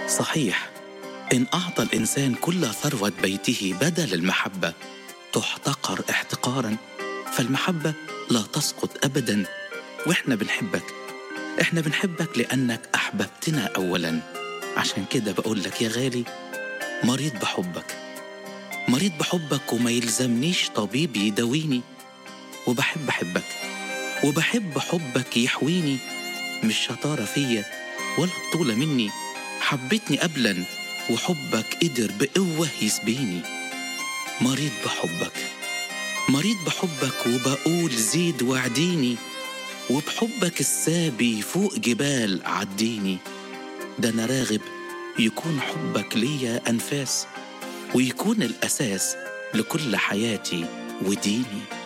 صحيح إن أعطى الإنسان كل ثروة بيته بدل المحبة تحتقر احتقارا فالمحبة لا تسقط أبدا وإحنا بنحبك إحنا بنحبك لأنك أحببتنا أولا عشان كده بقول لك يا غالي مريض بحبك مريض بحبك وما يلزمنيش طبيب يداويني وبحب أحبك وبحب حبك يحويني مش شطارة فيا ولا بطولة مني حبتني قبلا وحبك قدر بقوة يسبيني مريض بحبك مريض بحبك وبقول زيد وعديني وبحبك السابي فوق جبال عديني ده أنا راغب يكون حبك ليا أنفاس ويكون الأساس لكل حياتي وديني